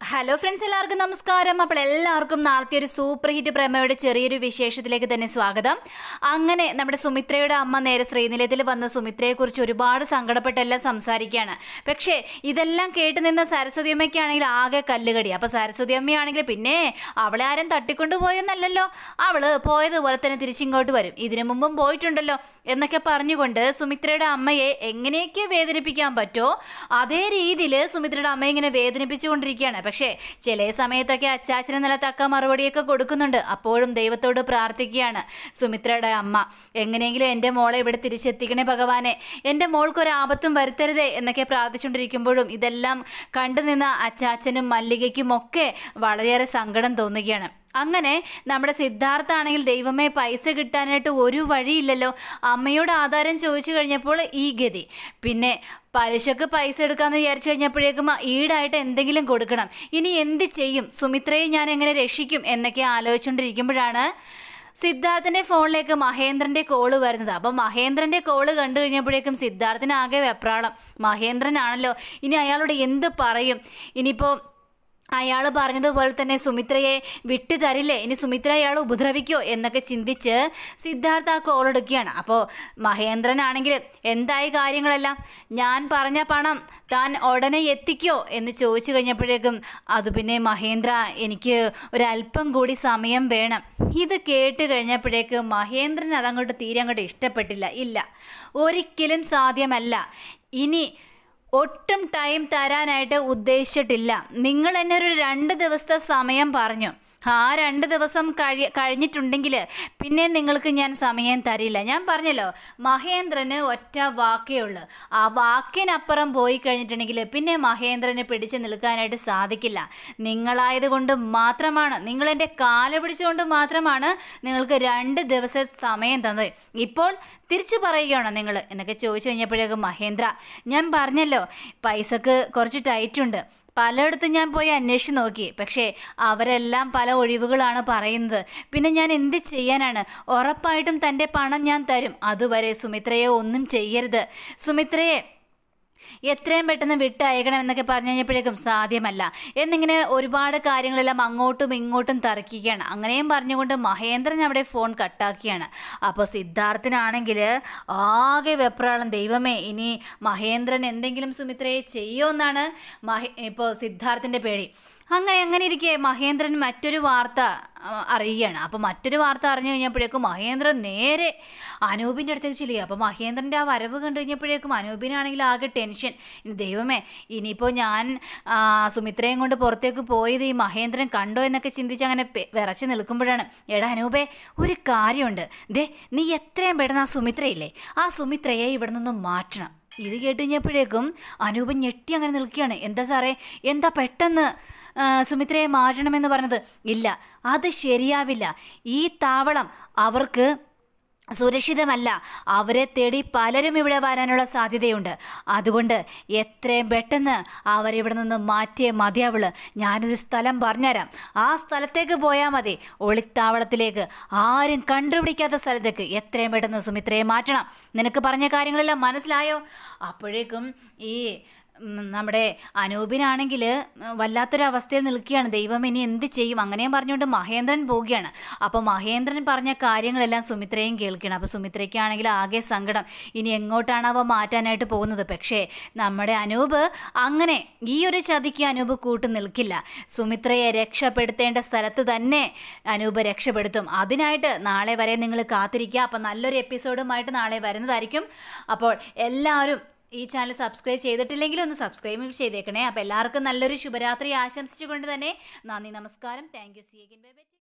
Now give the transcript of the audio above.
hello friends എല്ലാവർക്കും നമസ്കാരം അപ്പോൾ എല്ലാവർക്കും നാളത്തെ ഒരു സൂപ്പർ ഹിറ്റ് പ്രേമയുടെ ചെറിയൊരു വിശേഷത്തിലേക്ക് തന്നെ സ്വാഗതം അങ്ങനെ നമ്മുടെ സുമിത്രയുടെ അമ്മ നേരെ ശ്രീനിലയത്തിൽ വന്ന സുമിത്രയെക്കുറിച്ച് ഒരുപാട് സങ്കടപ്പെട്ടെല്ലാം സംസാരിക്കുകയാണ് പക്ഷേ ഇതെല്ലാം കേട്ട് നിന്ന സരസ്വതി അമ്മയ്ക്കാണെങ്കിൽ ആകെ കല്ലുകടി അപ്പോൾ സരസ്വതി അമ്മയാണെങ്കിൽ പിന്നെ അവളെ ആരും തട്ടിക്കൊണ്ടു പോയെന്നല്ലല്ലോ അവള് പോയതുപോലെ തന്നെ തിരിച്ചിങ്ങോട്ട് വരും ഇതിനു മുമ്പും പോയിട്ടുണ്ടല്ലോ എന്നൊക്കെ പറഞ്ഞുകൊണ്ട് സുമിത്രയുടെ അമ്മയെ എങ്ങനെയൊക്കെ വേദനിപ്പിക്കാൻ പറ്റുമോ അതേ രീതിയിൽ സുമിത്രയുടെ അമ്മയെ ഇങ്ങനെ വേദനിപ്പിച്ചുകൊണ്ടിരിക്കുകയാണ് പക്ഷേ ചില സമയത്തൊക്കെ അച്ചാച്ചന് നല്ല തക്ക മറുപടിയൊക്കെ കൊടുക്കുന്നുണ്ട് അപ്പോഴും ദൈവത്തോട് പ്രാർത്ഥിക്കുകയാണ് സുമിത്രയുടെ അമ്മ എങ്ങനെയെങ്കിലും എൻ്റെ മോളെ ഇവിടെ തിരിച്ചെത്തിക്കണേ ഭഗവാനെ എൻ്റെ മോൾക്ക് ഒരു ആപത്തും വരുത്തരുതേ എന്നൊക്കെ പ്രാർത്ഥിച്ചുകൊണ്ടിരിക്കുമ്പോഴും ഇതെല്ലാം കണ്ടു നിന്ന അച്ചാച്ചനും മല്ലികയ്ക്കും ഒക്കെ വളരെയേറെ സങ്കടം തോന്നുകയാണ് അങ്ങനെ നമ്മുടെ സിദ്ധാർത്ഥ ആണെങ്കിൽ ദൈവമേ പൈസ കിട്ടാനായിട്ട് ഒരു വഴിയില്ലല്ലോ അമ്മയോട് ആധാരം ചോദിച്ചു കഴിഞ്ഞപ്പോൾ ഈ ഗതി പിന്നെ പലിശക്ക് പൈസ എടുക്കാമെന്ന് വിചാരിച്ചു കഴിഞ്ഞപ്പോഴേക്കും ഈടായിട്ട് എന്തെങ്കിലും കൊടുക്കണം ഇനി എന്ത് ചെയ്യും സുമിത്രയെ ഞാൻ എങ്ങനെ രക്ഷിക്കും എന്നൊക്കെ ആലോചിച്ചുകൊണ്ടിരിക്കുമ്പോഴാണ് സിദ്ധാർത്ഥിന്റെ ഫോണിലേക്ക് മഹേന്ദ്രന്റെ കോള് വരുന്നത് അപ്പം മഹേന്ദ്രന്റെ കോള് കണ്ടു കഴിഞ്ഞപ്പോഴേക്കും സിദ്ധാർത്ഥിന് ആകെ വെപ്രാളം മഹേന്ദ്രനാണല്ലോ ഇനി അയാളോട് എന്ത് പറയും ഇനിയിപ്പോൾ അയാൾ പറഞ്ഞതുപോലെ തന്നെ സുമിത്രയെ വിട്ടു തരില്ലേ ഇനി സുമിത്ര അയാൾ ഉപദ്രവിക്കോ എന്നൊക്കെ ചിന്തിച്ച് സിദ്ധാർത്ഥ ആ കോൾ എടുക്കുകയാണ് അപ്പോൾ മഹേന്ദ്രനാണെങ്കിൽ എന്തായി കാര്യങ്ങളെല്ലാം ഞാൻ പറഞ്ഞ പണം താൻ ഉടനെ എത്തിക്കോ എന്ന് ചോദിച്ചു കഴിഞ്ഞപ്പോഴേക്കും അത് പിന്നെ മഹേന്ദ്ര എനിക്ക് ഒരല്പം കൂടി സമയം വേണം ഇത് കേട്ട് കഴിഞ്ഞപ്പോഴേക്ക് മഹേന്ദ്രൻ അതങ്ങോട്ട് തീരെ അങ്ങോട്ട് ഇഷ്ടപ്പെട്ടില്ല ഇല്ല ഒരിക്കലും സാധ്യമല്ല ഇനി ഒട്ടും ടൈം തരാനായിട്ട് ഉദ്ദേശിച്ചിട്ടില്ല നിങ്ങൾ എന്നെ ഒരു രണ്ട് ദിവസത്തെ സമയം പറഞ്ഞു ആ രണ്ട് ദിവസം കഴി കഴിഞ്ഞിട്ടുണ്ടെങ്കിൽ പിന്നെ നിങ്ങൾക്ക് ഞാൻ സമയം തരില്ല ഞാൻ പറഞ്ഞല്ലോ മഹേന്ദ്രന് ഒറ്റ വാക്കേ ഉള്ളൂ ആ വാക്കിനപ്പുറം പോയി കഴിഞ്ഞിട്ടുണ്ടെങ്കിൽ പിന്നെ മഹേന്ദ്രനെ പിടിച്ചു നിൽക്കാനായിട്ട് സാധിക്കില്ല നിങ്ങളായതുകൊണ്ട് മാത്രമാണ് നിങ്ങൾ എൻ്റെ കാല പിടിച്ചുകൊണ്ട് മാത്രമാണ് നിങ്ങൾക്ക് രണ്ട് ദിവസം സമയം തന്നത് ഇപ്പോൾ തിരിച്ചു പറയുകയാണോ നിങ്ങൾ എന്നൊക്കെ ചോദിച്ചു കഴിഞ്ഞപ്പോഴേക്കും മഹേന്ദ്ര ഞാൻ പറഞ്ഞല്ലോ പൈസക്ക് കുറച്ച് ടൈറ്റ് ഉണ്ട് പലയിടത്തും ഞാൻ പോയി അന്വേഷിച്ച് നോക്കി പക്ഷേ അവരെല്ലാം പല ഒഴിവുകളാണ് പറയുന്നത് പിന്നെ ഞാൻ എന്ത് ചെയ്യാനാണ് ഉറപ്പായിട്ടും തൻ്റെ പണം ഞാൻ തരും അതുവരെ സുമിത്രയെ ഒന്നും ചെയ്യരുത് സുമിത്രയെ എത്രയും പെട്ടെന്ന് വിട്ടയക്കണം എന്നൊക്കെ പറഞ്ഞു കഴിഞ്ഞപ്പോഴേക്കും സാധ്യമല്ല എന്നിങ്ങനെ ഒരുപാട് കാര്യങ്ങളെല്ലാം അങ്ങോട്ടും ഇങ്ങോട്ടും തർക്കിക്കുകയാണ് അങ്ങനെയും പറഞ്ഞുകൊണ്ട് മഹേന്ദ്രൻ അവിടെ ഫോൺ കട്ടാക്കിയാണ് അപ്പോൾ സിദ്ധാർത്ഥിനാണെങ്കിൽ ആകെ വെപ്രാളം ദൈവമേ ഇനി മഹേന്ദ്രൻ എന്തെങ്കിലും സുമിത്രയെ ചെയ്യുമെന്നാണ് മഹേ ഇപ്പോൾ സിദ്ധാർത്ഥിൻ്റെ പേടി അങ്ങനെ അങ്ങനെ ഇരിക്കെ മഹേന്ദ്രൻ മറ്റൊരു വാർത്ത ആ, അറിയുകയാണ് അപ്പോൾ മറ്റൊരു വാർത്ത അറിഞ്ഞു കഴിഞ്ഞപ്പോഴേക്കും മഹേന്ദ്രൻ നേരെ അനൂപിൻ്റെ അടുത്തേക്ക് ചെല്ലുക അപ്പോൾ മഹേന്ദ്രൻ്റെ ആ വരവ് കണ്ടു കഴിഞ്ഞപ്പോഴേക്കും അനൂപിനാണെങ്കിൽ ആകെ ടെൻഷൻ ഇനി ദൈവമേ ഇനിയിപ്പോൾ ഞാൻ ആ, സുമിത്രയും കൊണ്ട് പുറത്തേക്ക് പോയത് ഈ മഹേന്ദ്രൻ കണ്ടോ എന്നൊക്കെ ചിന്തിച്ച് അങ്ങനെ പെ- വിറച്ച് നിൽക്കുമ്പോഴാണ് എടാ അനൂപേ ഒരു കാര്യമുണ്ട് ദേ നീ എത്രയും പെട്ടെന്ന് ആ സുമിത്രയില്ലേ ആ സുമിത്രയെ ഇവിടെ നിന്നും മാറ്റണം ഇത് കേട്ട് കഴിഞ്ഞപ്പോഴേക്കും അനൂപ് ഞെട്ടി അങ്ങനെ നിൽക്കുകയാണ് എന്താ സാറേ എന്താ പെട്ടെന്ന് ആ, സുമിത്രയെ മാറ്റണമെന്ന് പറഞ്ഞത് ഇല്ല അത് ശരിയാവില്ല ഈ താവളം അവർക്ക് സുരക്ഷിതമല്ല അവരെ തേടി പലരും ഇവിടെ വരാനുള്ള സാധ്യതയുണ്ട് അതുകൊണ്ട് എത്രയും പെട്ടെന്ന് അവരിവിടെ നിന്ന് മാറ്റിയേ മതിയാവുള്ളൂ ഞാനൊരു സ്ഥലം പറഞ്ഞുതരാം ആ സ്ഥലത്തേക്ക് പോയാൽ മതി ഒളിത്താവളത്തിലേക്ക് ആരും കണ്ടുപിടിക്കാത്ത സ്ഥലത്തേക്ക് എത്രയും പെട്ടെന്ന് സുമിത്രയെ മാറ്റണം നിനക്ക് പറഞ്ഞ കാര്യങ്ങളെല്ലാം മനസ്സിലായോ അപ്പോഴേക്കും ഈ ഉം, നമ്മുടെ അനൂപിനാണെങ്കിൽ വല്ലാത്തൊരവസ്ഥയിൽ നിൽക്കുകയാണ് ദൈവം ഇനി എന്ത് ചെയ്യും അങ്ങനെയും പറഞ്ഞുകൊണ്ട് മഹേന്ദ്രൻ പോവുകയാണ് അപ്പോൾ മഹേന്ദ്രൻ പറഞ്ഞ കാര്യങ്ങളെല്ലാം സുമിത്രയും കേൾക്കണം അപ്പോൾ സുമിത്രയ്ക്കാണെങ്കിൽ ആകെ സങ്കടം ഇനി എങ്ങോട്ടാണ് അവ മാറ്റാനായിട്ട് പോകുന്നത് പക്ഷേ നമ്മുടെ അനൂപ് അങ്ങനെ ഈ ഒരു ചതിക്ക് അനൂപ് കൂട്ടു നിൽക്കില്ല സുമിത്രയെ രക്ഷപ്പെടുത്തേണ്ട സ്ഥലത്ത് തന്നെ അനൂപ് രക്ഷപ്പെടുത്തും അതിനായിട്ട് നാളെ വരെ നിങ്ങൾ കാത്തിരിക്കുക അപ്പോൾ നല്ലൊരു എപ്പിസോഡുമായിട്ട് നാളെ വരുന്നതായിരിക്കും അപ്പോൾ എല്ലാവരും ഈ ചാനൽ സബ്സ്ക്രൈബ് ചെയ്തിട്ടില്ലെങ്കിൽ ഒന്ന് സബ്സ്ക്രൈബ് ചെയ്തേക്കണേ അപ്പോൾ എല്ലാവർക്കും നല്ലൊരു ശുഭരാത്രി ആശംസിച്ചുകൊണ്ട് തന്നെ നന്ദി നമസ്കാരം thank you see again bye by